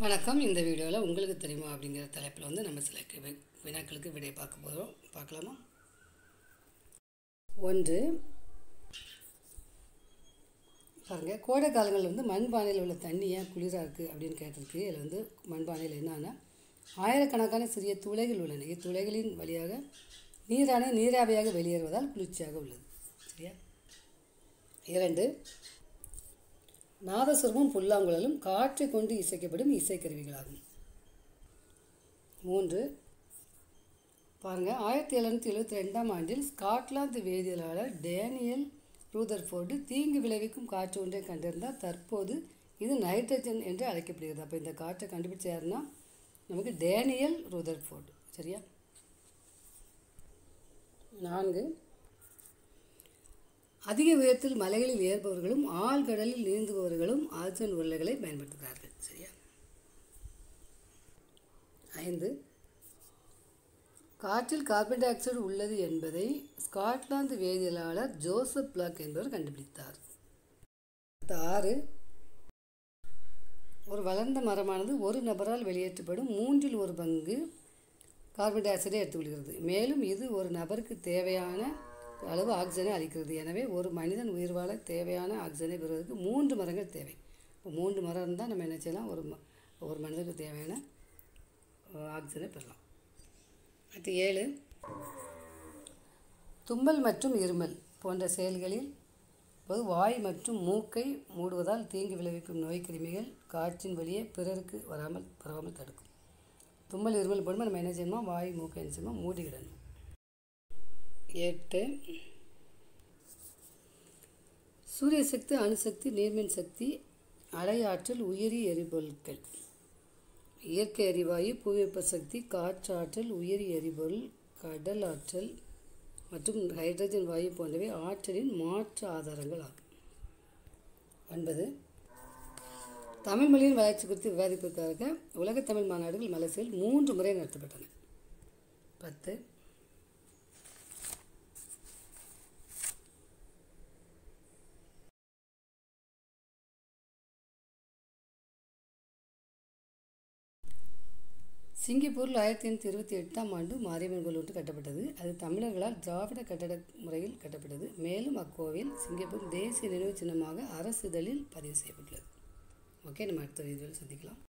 வணக்கம் இந்த வீடியோவில் உங்களுக்கு தெரியுமா அப்படிங்கிற தலைப்பில் வந்து நம்ம சில வி- வினாக்களுக்கு விடை பார்க்க போகிறோம் பார்க்கலாமா ஒன்று பாருங்கள் கோடை காலங்களில் வந்து மண்பானையில் உள்ள தண்ணி ஏன் குளிராக இருக்குது அப்படின்னு கேட்டிருக்கு இதில் வந்து மண்பானையில் என்னன்னா ஆயிரக்கணக்கான சிறிய துளைகள் உள்ளன இத்துளைகளின் வழியாக நீரான நீராவியாக வெளியேறுவதால் குளிர்ச்சியாக உள்ளது சரியா இரண்டு நாதசுரமும் புல்லாங்குழலும் காற்றை கொண்டு இசைக்கப்படும் இசைக்கருவிகளாகும் மூன்று பாருங்கள் ஆயிரத்தி எழுநூற்றி எழுபத்தி ரெண்டாம் ஆண்டில் ஸ்காட்லாந்து வேதியியலாளர் டேனியல் ரூதர்ஃபோர்டு தீங்கு விளைவிக்கும் காற்று ஒன்றை கண்டிருந்தார் தற்போது இது நைட்ரஜன் என்று அழைக்கப்படுகிறது அப்போ இந்த காற்றை கண்டுபிடிச்ச யாருன்னா நமக்கு டேனியல் ரூதர்ஃபோர்டு சரியா நான்கு அதிக உயரத்தில் மலைகளில் ஏறுபவர்களும் ஆழ்கடலில் நீந்துபவர்களும் ஆக்சிஜன் உருளைகளை பயன்படுத்துகிறார்கள் சரியா ஐந்து காற்றில் கார்பன் டை ஆக்சைடு உள்ளது என்பதை ஸ்காட்லாந்து வேதியியலாளர் ஜோசப் பிளாக் என்பவர் கண்டுபிடித்தார் அடுத்து ஆறு ஒரு வளர்ந்த மரமானது ஒரு நபரால் வெளியேற்றப்படும் மூன்றில் ஒரு பங்கு கார்பன் டை ஆக்சைடை எடுத்துக்கொள்கிறது மேலும் இது ஒரு நபருக்கு தேவையான அளவு ஆக்சிஜனை அளிக்கிறது எனவே ஒரு மனிதன் உயிர் வாழ தேவையான ஆக்சிஜனை பெறுவதற்கு மூன்று மரங்கள் தேவை இப்போ மூன்று மரம் இருந்தால் நம்ம என்ன செய்யலாம் ஒரு ம- ஒரு மனிதனுக்கு தேவையான அஹ், ஆக்சிஜனை பெறலாம் அடுத்து ஏழு தும்மல் மற்றும் இருமல் போன்ற செயல்களில் போது வாய் மற்றும் மூக்கை மூடுவதால் தீங்கு விளைவிக்கும் நோய் கிருமிகள் காற்றின் வழியே பிறருக்கு வராமல் பரவாமல் தடுக்கும் தும்மல் இருமல் போடும்போது நம்ம என்ன செய்யணுமா வாய் மூக்கை என்ன செய்யணுமா மூடிவிடணும் எட்டு சூரிய சக்தி அணுசக்தி நீர்மின் சக்தி அலையாற்றல் உயிரி எரிபொருட்கள் இயற்கை எரிவாயு புவிவெப்ப சக்தி காற்றாற்றல் உயிரி எரிபொருள் கடல் ஆற்றல் மற்றும் ஹைட்ரஜன் வாயு போன்றவை ஆற்றலின் மாற்று ஆதாரங்கள் ஆகும் ஒன்பது தமிழ் மொழியின் வளர்ச்சி குறித்து விவாதிப்பதற்காக உலகத் தமிழ் மாநாடுகள் மலேசியாவில் மூன்று முறை நடத்தப்பட்டன பத்து சிங்கப்பூரில் ஆயிரத்தி எண்ணூற்றி இருபத்தி எட்டாம் ஆண்டு மாரியம்மன் கோயில் ஒன்று கட்டப்பட்டது அது தமிழர்களால் திராவிட கட்டட முறையில் கட்டப்பட்டது மேலும் அக்கோவில் சிங்கப்பூர் தேசிய நினைவுச் சின்னமாக அரசிதழில் பதிவு செய்யப்பட்டுள்ளது ஓகே நம்ம அடுத்த வீடியோவில் சந்திக்கலாம்